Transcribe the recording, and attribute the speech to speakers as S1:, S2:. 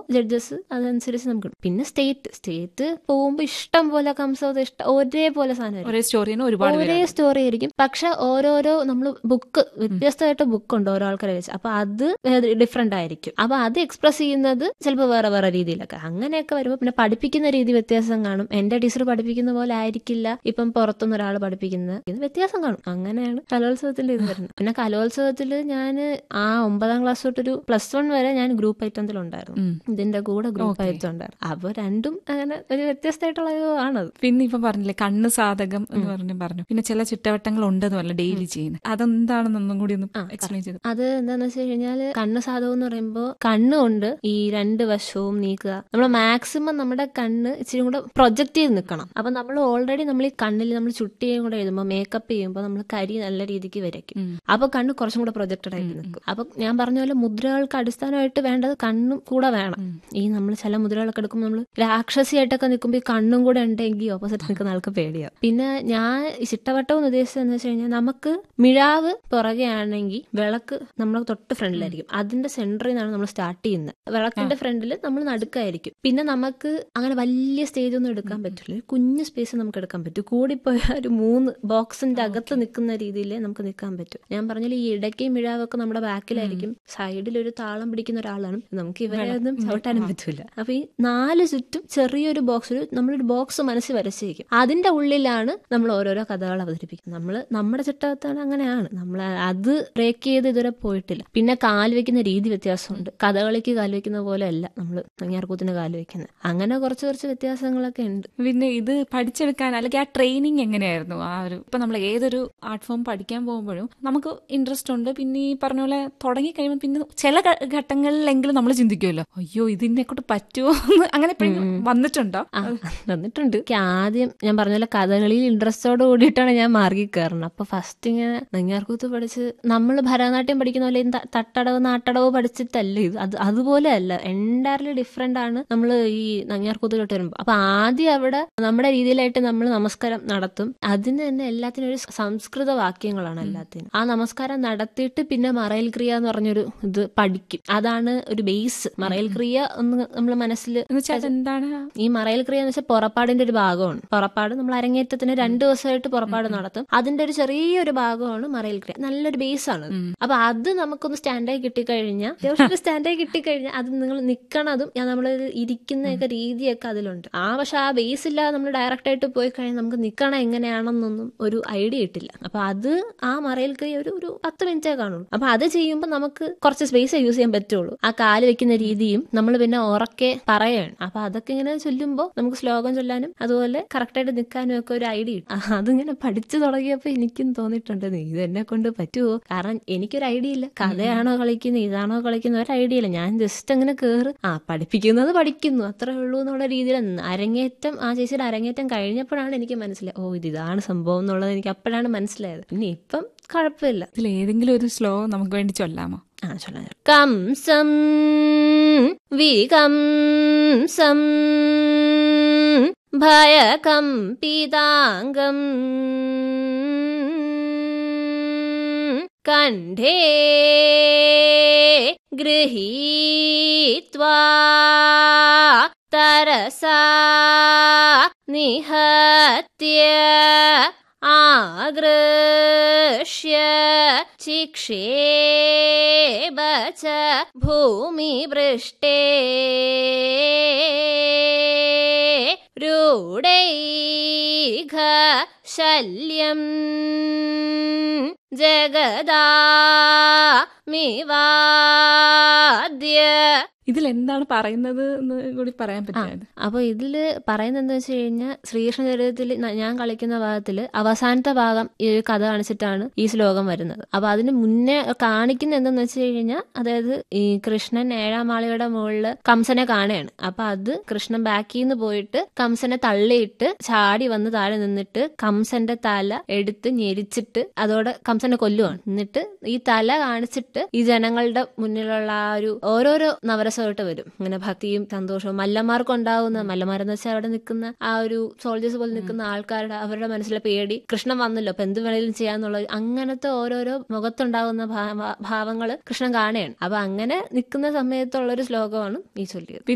S1: Judges അതനുസരിച്ച് നമുക്ക് കിട്ടും. പിന്നെ സ്റ്റേറ്റ് സ്റ്റേറ്റ് പോകുമ്പോൾ ഇഷ്ടം പോലെ കംസ് ഔട്ട് ഇഷ്ടം ഒരേപോലെ സാധനം
S2: ഒരേ സ്റ്റോറിന് ഒരുപാട്
S1: ഒരേ
S2: പേരുണ്ട്.
S1: സ്റ്റോറി ആയിരിക്കും പക്ഷെ ഓരോരോ നമ്മൾ ബുക്ക് വ്യത്യസ്തമായിട്ട് ബുക്ക് ഉണ്ട് ഓരോ ആൾക്കാരെ വെച്ച് അപ്പൊ അത് ഡിഫറെന്റ് ആയിരിക്കും അപ്പൊ അത് എക്സ്പ്രസ് ചെയ്യുന്നത് ചിലപ്പോൾ വേറെ വേറെ രീതിയിലൊക്കെ അങ്ങനെയൊക്കെ വരുമ്പോൾ പിന്നെ പഠിപ്പിക്കുന്ന രീതി വ്യത്യാസം കാണും എന്റെ ടീച്ചർ പഠിപ്പിക്കുന്ന പോലെ ആയിരിക്കില്ല ഇപ്പം പുറത്തുനിന്ന് ഒരാൾ പഠിപ്പിക്കുന്നത് ഇത് വ്യത്യാസം കാണും അങ്ങനെയാണ് കലോത്സവത്തിന്റെ ഇത് വരുന്നത് പിന്നെ കലോത്സവത്തിൽ ഞാൻ ആ ഒമ്പതാം ക്ലാസ് തൊട്ടൊരു പ്ലസ് വൺ വരെ ഞാൻ ഗ്രൂപ്പ് ഐറ്റത്തിലുണ്ടായിരുന്നു
S2: ഉം.
S1: ഇതിന്റെ കൂടെ ഗ്രൂപ്പ്
S2: Okay.
S1: ഐറ്റം ഉണ്ടായിരുന്നു അപ്പൊ രണ്ടും അങ്ങനെ ഒരു വ്യത്യസ്തമായിട്ടുള്ള ഒരു ആണത്
S2: പിന്നെ ഇപ്പൊ പറഞ്ഞില്ലേ കണ്ണ് സാധകം എന്ന് പറഞ്ഞു പറഞ്ഞു പിന്നെ ചില ചിട്ടവട്ടങ്ങൾ ഉണ്ടെന്ന് പറഞ്ഞു ഡെയിലി ചെയ്യുന്നത് അതെന്താണെന്നൊന്നും കൂടി ഒന്ന്
S1: ആ,
S2: എക്സ്പ്ലെയിൻ ചെയ്ത്
S1: അത് എന്താന്ന് വെച്ച് കഴിഞ്ഞാല് കണ്ണ് സാധകം എന്ന് പറയുമ്പോൾ കണ്ണുകൊണ്ട് ഈ രണ്ട് വശവും നീക്കുക നമ്മൾ മാക്സിമം നമ്മുടെ കണ്ണ് ഇച്ചിരി കൂടെ പ്രൊജക്ട് ചെയ്ത് നിൽക്കണം അപ്പൊ നമ്മൾ ഓൾറെഡി നമ്മൾ ഈ കണ്ണിൽ നമ്മൾ ചുട്ടിയും കൂടെ എഴുതുമ്പോൾ മേക്കപ്പ് ചെയ്യുമ്പോൾ നമ്മൾ കരി നല്ല രീതിക്ക് വരയ്ക്കും
S2: ഉം.
S1: അപ്പൊ കണ്ണ് കുറച്ചും കൂടെ പ്രൊജക്റ്റഡ് ആയിട്ട് നിൽക്കും അപ്പൊ ഞാൻ പറഞ്ഞ പോലെ മുദ്രകൾക്ക് അടിസ്ഥാനമായിട്ട് വേണ്ടത് കണ്ണും കൂടെ വേണം ഈ നമ്മൾ ചില മുദ്രകളൊക്കെ എടുക്കുമ്പോൾ നമ്മൾ രാക്ഷസിയായിട്ടൊക്കെ നിൽക്കുമ്പോൾ ഈ കണ്ണും കൂടെ ഉണ്ടെങ്കിൽ ഓപ്പോസിറ്റ് നിൽക്കുന്ന ആൾക്ക് പേടിയാവും പിന്നെ ഞാൻ ഈ ചിട്ടവട്ടം എന്ന് ഉദ്ദേശിച്ചതെന്ന് വെച്ച് കഴിഞ്ഞാൽ നമുക്ക് മിഴാവ് പുറകെ ആണെങ്കിൽ വിളക്ക് നമ്മൾ തൊട്ട് ഫ്രണ്ടിലായിരിക്കും അതിന്റെ സെന്ററിൽ നിന്നാണ് നമ്മൾ സ്റ്റാർട്ട് ചെയ്യുന്നത് വിളക്കിന്റെ ഫ്രണ്ടിൽ നമ്മൾ നടുക്കായിരിക്കും പിന്നെ നമുക്ക് അങ്ങനെ വലിയ സ്റ്റേജ് ഒന്നും എടുക്കാൻ പറ്റില്ല ഒരു കുഞ്ഞു സ്പേസ് നമുക്ക് എടുക്കാൻ പറ്റും കൂടിപ്പോയ ഒരു മൂന്ന് ബോക്സിന്റെ അകത്ത് നിൽക്കുന്ന രീതിയിൽ നമുക്ക് നിൽക്കാൻ പറ്റും ഞാൻ പറഞ്ഞാൽ ഈ ഇടയ്ക്ക് മിഴാവൊക്കെ നമ്മുടെ ബാക്കിലായിരിക്കും സൈഡിൽ ഒരു താളം പിടിക്കുന്ന ഒരാളാണ് നമുക്ക് ഇവരെ ഒന്നും ചവിട്ടാനും പറ്റൂല അപ്പൊ ഈ നാല് ചുറ്റും ചെറിയൊരു ബോക്സ് ഒരു നമ്മളൊരു ബോക്സ് മനസ്സിൽ വരച്ചിരിക്കും അതിന്റെ ഉള്ളിലാണ് നമ്മൾ ഓരോരോ കഥകൾ അവതരിപ്പിക്കുന്നത് നമ്മൾ നമ്മുടെ ചിട്ടവത്താണ് അങ്ങനെയാണ് നമ്മൾ അത് ബ്രേക്ക് ചെയ്ത് ഇതുവരെ പോയിട്ടില്ല പിന്നെ കാൽ വെക്കുന്ന രീതി വ്യത്യാസമുണ്ട് കഥകളിക്ക് കാൽ വെക്കുന്ന പോലെ അല്ല നമ്മൾ നങ്ങിയാർകൂത്തിന് കാൽ വെക്കുന്നത് അങ്ങനെ കുറച്ച് കുറച്ച് വ്യത്യാസങ്ങളൊക്കെ ഉണ്ട്
S2: പിന്നെ ഇത് പഠിച്ചെടുക്കാൻ അല്ലെങ്കിൽ ആ ട്രെയിനിങ് എങ്ങനെയായിരുന്നു ആ ഒരു ഇപ്പൊ നമ്മൾ ഏതൊരു ആർട്ട് ഫോം പഠിക്കാൻ പോകുമ്പോഴും നമുക്ക് ഇൻട്രസ്റ്റ് ഉണ്ട് പിന്നെ ഈ പറഞ്ഞ പോലെ തുടങ്ങി കഴിയുമ്പോൾ പിന്നെ ചില ഘ- ഘട്ടങ്ങളിലെങ്കിലും നമ്മൾ ചിന്തിക്കുമല്ലോ അയ്യോ ഇതിനെ കൊണ്ട് പറ്റുമോ എന്ന് അങ്ങനെ എപ്പോഴും വന്നിട്ടുണ്ടോ
S1: ആ, വന്നിട്ടുണ്ട് എനിക്ക് ആദ്യം ഞാൻ പറഞ്ഞ പോലെ കഥകളിയിൽ ഇൻട്രസ്റ്റോട് കൂടിയിട്ടാണ് ഞാൻ മാർഗി കയറുന്നത് അപ്പൊ ഫസ്റ്റ് ഇങ്ങനെ നെങ്ങാർകൂത്ത് പഠിച്ച് നമ്മൾ ഭരതനാട്യം പഠിക്കുന്ന പോലെ ഈ ത- തട്ടടവ് നാട്ടടവ് പഠിച്ചിട്ടല്ല ഇത് അത് അതുപോലെ അല്ല എൻറ്റയർലി ഡിഫറെന്റ് ആണ് നമ്മൾ ഈ നങ്ങിയാർകൂത്തിലോട്ട് വരുമ്പോൾ അപ്പൊ ആദ്യം അവിടെ നമ്മുടെ രീതിയിലായിട്ട് നമ്മൾ നമസ്കാരം നടത്തും അതിന് തന്നെ എല്ലാത്തിനും ഒരു സംസ്കൃത വാക്യങ്ങളാണ് എല്ലാത്തിനും ആ നമസ്കാരം നടത്തിയിട്ട് പിന്നെ മറയൽ ക്രിയ എന്ന് പറഞ്ഞൊരു ഇത് പഠിക്കും അതാണ് ഒരു ബേസ് മറയൽ ക്രിയ ഒന്ന് നമ്മൾ മനസ്സിൽ
S2: എന്ന് വെച്ചാൽ അതെന്താണ്
S1: ഈ മറയൽ ക്രിയ എന്ന് വെച്ചാൽ പുറപ്പാടിന്റെ ഒരു ഭാഗമാണ് പുറപ്പാട് നമ്മൾ അരങ്ങേറ്റത്തിന് രണ്ടു ദിവസമായിട്ട് പുറപ്പാട് നടത്തും അതിന്റെ ഒരു ചെറിയൊരു ഭാഗമാണ് മറയൽ ക്രിയ നല്ലൊരു ബേസ് ആണ് അത്. അപ്പൊ അത് നമുക്കൊന്ന് സ്റ്റാൻഡായി കിട്ടിക്കഴിഞ്ഞാൽ അത്യാവശ്യം സ്റ്റാൻഡായി കിട്ടിക്കഴിഞ്ഞാൽ അത് നിങ്ങൾ നിക്കണതും ഞാൻ നമ്മൾ ഇരിക്കുന്നതൊക്കെ രീതിയൊക്കെ അതിലുണ്ട് ആ പക്ഷെ ആ ബേസ് ഇല്ലാതെ നമ്മൾ ഡയറക്റ്റ് ആയിട്ട് പോയി കഴിഞ്ഞാൽ നമുക്ക് നിക്കണം എങ്ങനെയാണെന്നൊന്നും ഒരു ഐഡിയ കിട്ടില്ല അപ്പൊ അത് ആ മറയൽ ക്രിയ ഒരു ഒരു പത്ത് മിനിറ്റേ കാണുള്ളൂ അപ്പൊ അത് ചെയ്യുമ്പോൾ നമുക്ക് കുറച്ച് സ്പേസ് യൂസ് ചെയ്യാൻ പറ്റുള്ളൂ ആ കാല് വെക്കുന്ന രീതിയും നമ്മൾ പിന്നെ ഉറക്കെ പറയാണ് അപ്പൊ അതൊക്കെ ഇങ്ങനെ ചൊല്ലുമ്പോൾ നമുക്ക് ശ്ലോകം ചൊല്ലാനും അതുപോലെ കറക്റ്റായിട്ട് നിൽക്കാനും ഒക്കെ ഒരു ഐഡിയ കിട്ടും ആ, അതിങ്ങനെ പഠിച്ചു തുടങ്ങിയപ്പോൾ എനിക്കും തോന്നിയിട്ടുണ്ട് നീ ഇത് എന്നെ കൊണ്ട് പറ്റുമോ കാരണം എനിക്കൊരു ഐഡിയ ഇല്ല കഥയാണോ കളിക്കുന്നത് ഇതാണോ കളിക്കുന്നത് ഒരു ഐഡിയ ഇല്ല ഞാൻ ജസ്റ്റ് അങ്ങനെ കേറ് ആ പഠിപ്പിക്കുന്നത് പഠിക്കുന്നു അത്രേ ഉള്ളൂ എന്നുള്ള രീതിയിൽ അരങ്ങേറ്റം ആ ചേച്ചിയുടെ അരങ്ങേറ്റം കഴിഞ്ഞപ്പോഴാണ് എനിക്ക് മനസ്സിലായത് ഓ ഇത് ഇതാണ് സംഭവം എന്നുള്ളത് എനിക്ക് അപ്പോഴാണ് മനസ്സിലായത് പിന്നെ ഇപ്പം കുഴപ്പമില്ല
S2: ഇതിൽ ഏതെങ്കിലും ഒരു സ്ലോ നമുക്ക് വേണ്ടി ചൊല്ലാമോ
S1: ആ ചൊല്ലാം ചൊല്ലാം. കംസം വികംസം ഭയകംപിതാംഗം കണ്ഠേ ഗൃഹീത്വാ തരസാ നിഹത്യ ആഗ്രശ്യ ചിക്ഷേപ ച ഭൂമിപൃഷ്ടേ രൂഢൈഘ ശല്യം ജഗദാമിവാദ്യ
S2: ഇതിൽ എന്താണ് പറയുന്നത് എന്ന് കൂടി പറയാൻ പറ്റുന്നത്
S1: അപ്പൊ ഇതില് പറയുന്നത് എന്താ വെച്ച് കഴിഞ്ഞാൽ ശ്രീകൃഷ്ണ ചരിത്രത്തിൽ ഞാൻ കളിക്കുന്ന ഭാഗത്തില് അവസാനത്തെ ഭാഗം ഈ ഒരു കഥ കാണിച്ചിട്ടാണ് ഈ ശ്ലോകം വരുന്നത് അപ്പൊ അതിന് മുന്നേ കാണിക്കുന്ന എന്തെന്ന് വെച്ച് കഴിഞ്ഞാൽ അതായത് ഈ കൃഷ്ണൻ ഏഴാം മാളികയുടെ മുകളില് കംസനെ കാണുകയാണ് അപ്പൊ അത് കൃഷ്ണൻ ബാക്കിൽ നിന്ന് പോയിട്ട് കംസനെ തള്ളിയിട്ട് ചാടി വന്ന് താഴെ നിന്നിട്ട് കംസന്റെ തല എടുത്ത് ഞെരിച്ചിട്ട് അതോടെ കംസനെ കൊല്ലുവാണ് എന്നിട്ട് ഈ തല കാണിച്ചിട്ട് ഈ ജനങ്ങളുടെ മുന്നിലുള്ള ആ ഒരു ഓരോരോ നവരസമായിട്ട് വരും ഇങ്ങനെ ഭക്തിയും സന്തോഷവും മല്ലന്മാർക്ക് ഉണ്ടാവുന്ന മല്ലന്മാരെന്ന് വെച്ചാൽ അവിടെ നിൽക്കുന്ന ആ ഒരു സോൾജേഴ്സ് പോലെ നിൽക്കുന്ന ആൾക്കാരുടെ അവരുടെ മനസ്സിലെ പേടി കൃഷ്ണൻ വന്നല്ലോ അപ്പൊ എന്ത് വേണേലും ചെയ്യാന്നുള്ള അങ്ങനത്തെ ഓരോരോ മുഖത്തുണ്ടാകുന്ന ഭാവങ്ങൾ കൃഷ്ണൻ കാണുകയാണ് അപ്പൊ അങ്ങനെ നിൽക്കുന്ന സമയത്തുള്ള ഒരു ശ്ലോകമാണ് ഈ ചൊല്ലിയത്